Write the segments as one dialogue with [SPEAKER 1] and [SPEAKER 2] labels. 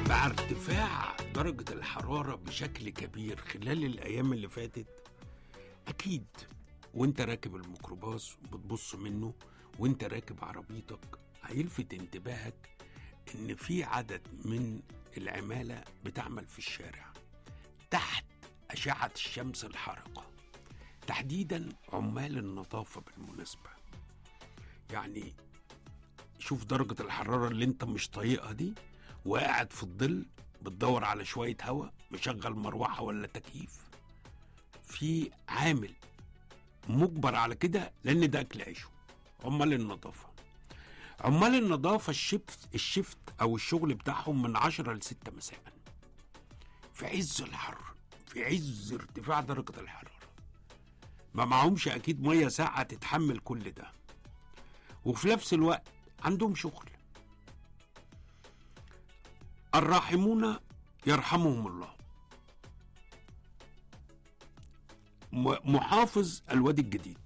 [SPEAKER 1] مع ارتفاع درجة الحرارة بشكل كبير خلال الأيام اللي فاتت أكيد وانت راكب الميكروباص وبتبص منه وانت راكب عربيتك هيلفت انتباهك ان في عدد من العمالة بتعمل في الشارع تحت أشعة الشمس الحارقة تحديدا عمال النظافة بالمناسبة يعني شوف درجة الحرارة اللي انت مش طايقها دي وقاعد في الظل بتدور على شوية هواء مشغل مروحة ولا تكييف في عامل مجبر على كده لأن ده أكل عيشه عمال النظافة عمال النظافة الشفت الشفت أو الشغل بتاعهم من عشرة لستة مساء في عز الحر في عز ارتفاع درجة الحرارة ما معهمش أكيد مية ساقعة تتحمل كل ده وفي نفس الوقت عندهم شغل الراحمون يرحمهم الله م- محافظ الوادي الجديد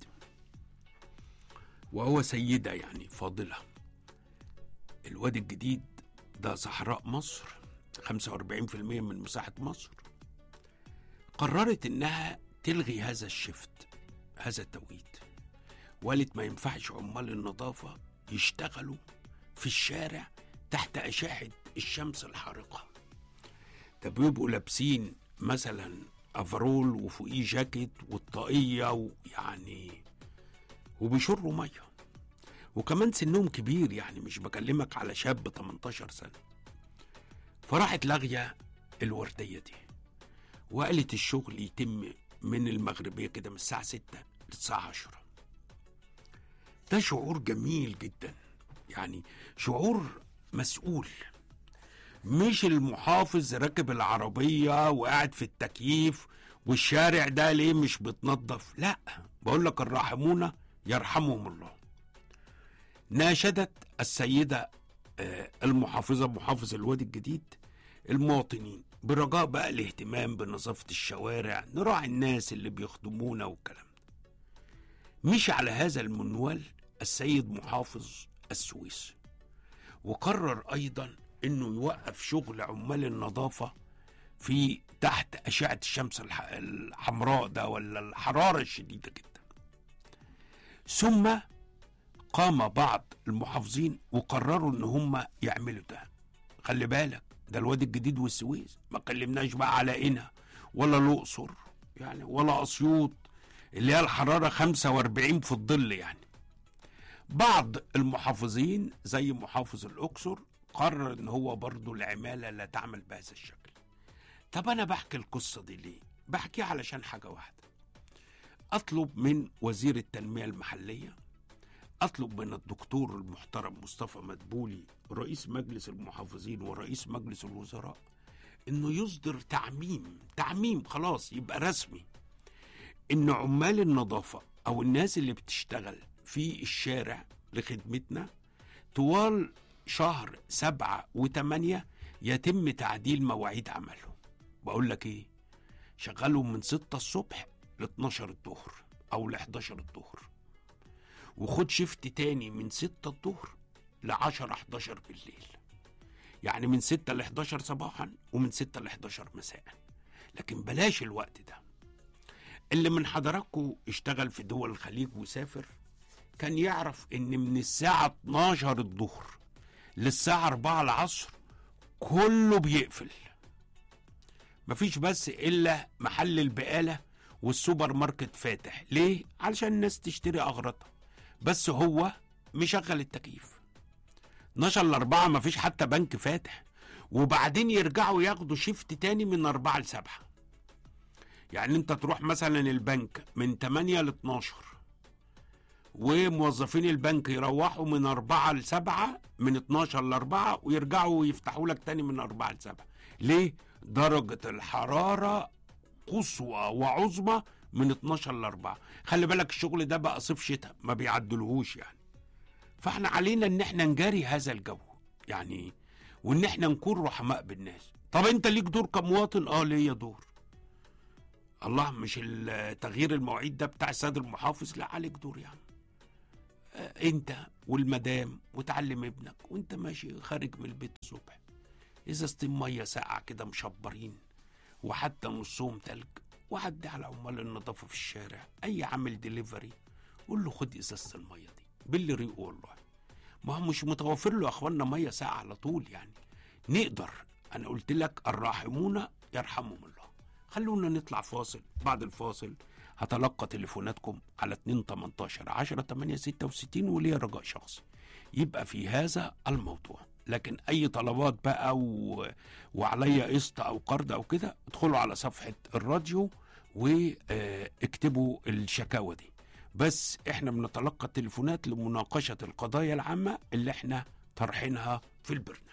[SPEAKER 1] وهو سيدة يعني فاضلة الوادي الجديد ده صحراء مصر 45% من مساحة مصر قررت انها تلغي هذا الشفت هذا التوقيت وقالت ما ينفعش عمال النظافة يشتغلوا في الشارع تحت أشعة الشمس الحارقة ده بيبقوا لابسين مثلا افرول وفوقيه جاكيت والطاقية ويعني وبيشروا مية وكمان سنهم كبير يعني مش بكلمك على شاب 18 سنة فراحت لاغية الوردية دي وقالت الشغل يتم من المغربية كده من الساعة 6 للساعة 10 ده شعور جميل جدا يعني شعور مسؤول مش المحافظ راكب العربية وقاعد في التكييف والشارع ده ليه مش بتنظف لا بقول لك الراحمون يرحمهم الله ناشدت السيدة آه، المحافظة محافظ الوادي الجديد المواطنين برجاء بقى الاهتمام بنظافة الشوارع نراعي الناس اللي بيخدمونا والكلام ده مش على هذا المنوال السيد محافظ السويس وقرر أيضا أنه يوقف شغل عمال النظافة في تحت أشعة الشمس الح- الحمراء ده ولا الحرارة الشديدة جدا ثم قام بعض المحافظين وقرروا ان هم يعملوا ده خلي بالك ده الوادي الجديد والسويس ما كلمناش بقى على قنا ولا الاقصر يعني ولا اسيوط اللي هي الحراره 45 في الظل يعني بعض المحافظين زي محافظ الاقصر قرر ان هو برضو العماله لا تعمل بهذا الشكل طب انا بحكي القصه دي ليه بحكيها علشان حاجه واحده اطلب من وزير التنميه المحليه اطلب من الدكتور المحترم مصطفى مدبولي رئيس مجلس المحافظين ورئيس مجلس الوزراء انه يصدر تعميم تعميم خلاص يبقى رسمي ان عمال النظافه او الناس اللي بتشتغل في الشارع لخدمتنا طوال شهر سبعة وثمانية يتم تعديل مواعيد عملهم بقول لك ايه شغلهم من ستة الصبح ل 12 الظهر او ل 11 الظهر وخد شيفت تاني من 6 الظهر ل 10 11 بالليل يعني من 6 ل 11 صباحا ومن 6 ل 11 مساء لكن بلاش الوقت ده اللي من حضراتكم اشتغل في دول الخليج وسافر كان يعرف ان من الساعة 12 الظهر للساعة 4 العصر كله بيقفل مفيش بس الا محل البقالة والسوبر ماركت فاتح ليه؟ علشان الناس تشتري اغراضها بس هو مشغل التكييف 12 ل 4 مفيش حتى بنك فاتح وبعدين يرجعوا ياخدوا شيفت تاني من 4 ل 7 يعني انت تروح مثلا البنك من 8 ل 12 وموظفين البنك يروحوا من 4 ل 7 من 12 ل 4 ويرجعوا يفتحوا لك تاني من 4 ل 7 ليه؟ درجة الحرارة قصوى وعظمى من 12 ل 4 خلي بالك الشغل ده بقى صيف شتاء ما بيعدلهوش يعني فاحنا علينا ان احنا نجاري هذا الجو يعني وان احنا نكون رحماء بالناس طب انت ليك دور كمواطن اه ليا دور الله مش ال- تغيير المواعيد ده بتاع السيد المحافظ لا عليك دور يعني آه، انت والمدام وتعلم ابنك وانت ماشي خارج من البيت الصبح ازازتين ميه ساقعه كده مشبرين وحتى نصهم تلج وعدي على عمال النظافه في الشارع اي عامل ديليفري قول له خد ازازه الميه دي باللي ريقه والله ما هو مش متوفر له يا اخوانا ميه ساقعه على طول يعني نقدر انا قلت لك الراحمون يرحمهم الله خلونا نطلع فاصل بعد الفاصل هتلقى تليفوناتكم على 2 18 10 8 66 وليا رجاء شخصي يبقى في هذا الموضوع لكن اي طلبات بقى و... وعليا قسط او قرض او كده ادخلوا على صفحه الراديو واكتبوا الشكاوى دي بس احنا بنتلقى التليفونات لمناقشه القضايا العامه اللي احنا طرحينها في البرنامج